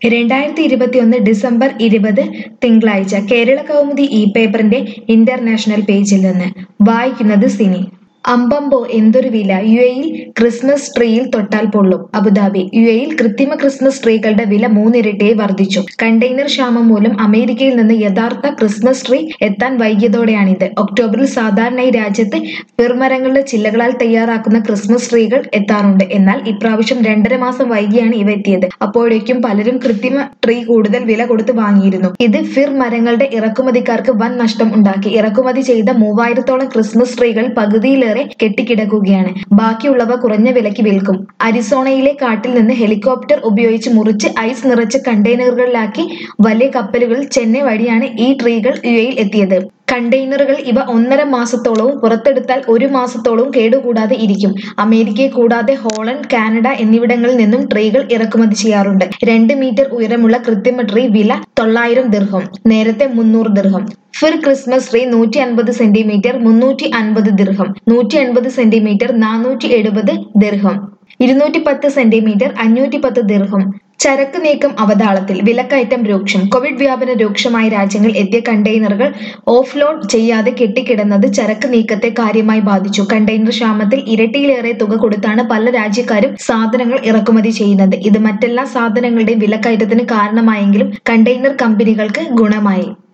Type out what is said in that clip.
രണ്ടായിരത്തി ഇരുപത്തിയൊന്ന് ഡിസംബർ ഇരുപത് തിങ്കളാഴ്ച കേരള കൗമുദി ഇ പേപ്പറിന്റെ ഇന്റർനാഷണൽ പേജിൽ നിന്ന് വായിക്കുന്നത് സിനി അമ്പമ്പോ എന്തൊരു വില യു എയിൽ ക്രിസ്മസ് ട്രീയിൽ തൊട്ടാൽ പൊള്ളും അബുദാബി യു എയിൽ കൃത്രിമ ക്രിസ്മസ് ട്രീകളുടെ വില മൂന്നിരട്ടിയായി വർദ്ധിച്ചു കണ്ടെയ്നർ ക്ഷാമം മൂലം അമേരിക്കയിൽ നിന്ന് യഥാർത്ഥ ക്രിസ്മസ് ട്രീ എത്താൻ വൈകിയതോടെയാണിത് ഒക്ടോബറിൽ സാധാരണയായി രാജ്യത്ത് ഫിർമരങ്ങളുടെ ചില്ലകളാൽ തയ്യാറാക്കുന്ന ക്രിസ്മസ് ട്രീകൾ എത്താറുണ്ട് എന്നാൽ ഇപ്രാവശ്യം രണ്ടര മാസം വൈകിയാണ് ഇവ എത്തിയത് അപ്പോഴേക്കും പലരും കൃത്രിമ ട്രീ കൂടുതൽ വില കൊടുത്ത് വാങ്ങിയിരുന്നു ഇത് ഫിർ മരങ്ങളുടെ ഇറക്കുമതിക്കാർക്ക് വൻ നഷ്ടം ഉണ്ടാക്കി ഇറക്കുമതി ചെയ്ത മൂവായിരത്തോളം ക്രിസ്മസ് ട്രീകൾ പകുതിയിലേറെ കെട്ടിക്കിടക്കുകയാണ് ബാക്കിയുള്ളവ കുറഞ്ഞ വിലയ്ക്ക് വിൽക്കും അരിസോണയിലെ കാട്ടിൽ നിന്ന് ഹെലികോപ്റ്റർ ഉപയോഗിച്ച് മുറിച്ച് ഐസ് നിറച്ച കണ്ടെയ്നറുകളിലാക്കി വലിയ കപ്പലുകൾ ചെന്നൈ വഴിയാണ് ഈ ട്രീകൾ യു എയിൽ എത്തിയത് കണ്ടെയ്നറുകൾ ഇവ ഒന്നര മാസത്തോളവും പുറത്തെടുത്താൽ ഒരു മാസത്തോളവും കേടുകൂടാതെ ഇരിക്കും അമേരിക്കയെ കൂടാതെ ഹോളണ്ട് കാനഡ എന്നിവിടങ്ങളിൽ നിന്നും ട്രീകൾ ഇറക്കുമതി ചെയ്യാറുണ്ട് രണ്ട് മീറ്റർ ഉയരമുള്ള കൃത്രിമ ട്രീ വില തൊള്ളായിരം ദിർഹം നേരത്തെ മുന്നൂറ് ദിർഹം ഫിർ ക്രിസ്മസ് ട്രീ നൂറ്റി അൻപത് സെന്റിമീറ്റർ മുന്നൂറ്റി അൻപത് ദിർഹം നൂറ്റി അൻപത് സെന്റിമീറ്റർ നാനൂറ്റി എഴുപത് ദിർഹം ഇരുന്നൂറ്റി പത്ത് സെന്റിമീറ്റർ അഞ്ഞൂറ്റി പത്ത് ദിർഹം ചരക്ക് നീക്കം അവതാളത്തിൽ വിലക്കയറ്റം രൂക്ഷം കോവിഡ് വ്യാപന രൂക്ഷമായ രാജ്യങ്ങൾ എത്തിയ കണ്ടെയ്നറുകൾ ഓഫ്ലോഡ് ചെയ്യാതെ കെട്ടിക്കിടന്നത് ചരക്ക് നീക്കത്തെ കാര്യമായി ബാധിച്ചു കണ്ടെയ്നർ ക്ഷാമത്തിൽ ഇരട്ടിയിലേറെ തുക കൊടുത്താണ് പല രാജ്യക്കാരും സാധനങ്ങൾ ഇറക്കുമതി ചെയ്യുന്നത് ഇത് മറ്റെല്ലാ സാധനങ്ങളുടെയും വിലക്കയറ്റത്തിന് കാരണമായെങ്കിലും കണ്ടെയ്നർ കമ്പനികൾക്ക് ഗുണമായി